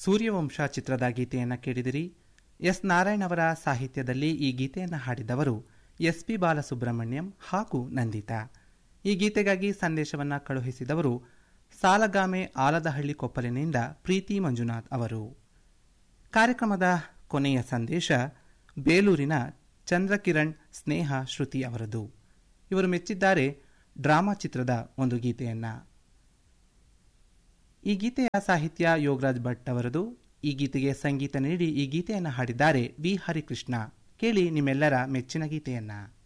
ಸೂರ್ಯವಂಶ ಚಿತ್ರದ ಗೀತೆಯನ್ನು ಕೇಳಿದಿರಿ ಎಸ್ ನಾರಾಯಣ್ ಅವರ ಸಾಹಿತ್ಯದಲ್ಲಿ ಈ ಗೀತೆಯನ್ನು ಹಾಡಿದವರು ಎಸ್ ಪಿ ಬಾಲಸುಬ್ರಹ್ಮಣ್ಯಂ ಹಾಗೂ ನಂದಿತಾ ಈ ಗೀತೆಗಾಗಿ ಸಂದೇಶವನ್ನು ಕಳುಹಿಸಿದವರು ಸಾಲಗಾಮೆ ಆಲದಹಳ್ಳಿ ಕೊಪ್ಪಲಿನಿಂದ ಪ್ರೀತಿ ಮಂಜುನಾಥ್ ಅವರು ಕಾರ್ಯಕ್ರಮದ ಕೊನೆಯ ಸಂದೇಶ ಬೇಲೂರಿನ ಚಂದ್ರಕಿರಣ್ ಸ್ನೇಹ ಶ್ರುತಿ ಅವರದು ಇವರು ಮೆಚ್ಚಿದ್ದಾರೆ ಡ್ರಾಮಾ ಚಿತ್ರದ ಒಂದು ಗೀತೆಯನ್ನ ಈ ಗೀತೆಯ ಸಾಹಿತ್ಯ ಯೋಗರಾಜ್ ಭಟ್ ಅವರದು ಈ ಗೀತೆಗೆ ಸಂಗೀತ ನೀಡಿ ಈ ಗೀತೆಯನ್ನು ಹಾಡಿದ್ದಾರೆ ವಿ ಹರಿಕೃಷ್ಣ ಕೇಳಿ ನಿಮ್ಮೆಲ್ಲರ ಮೆಚ್ಚಿನ ಗೀತೆಯನ್ನ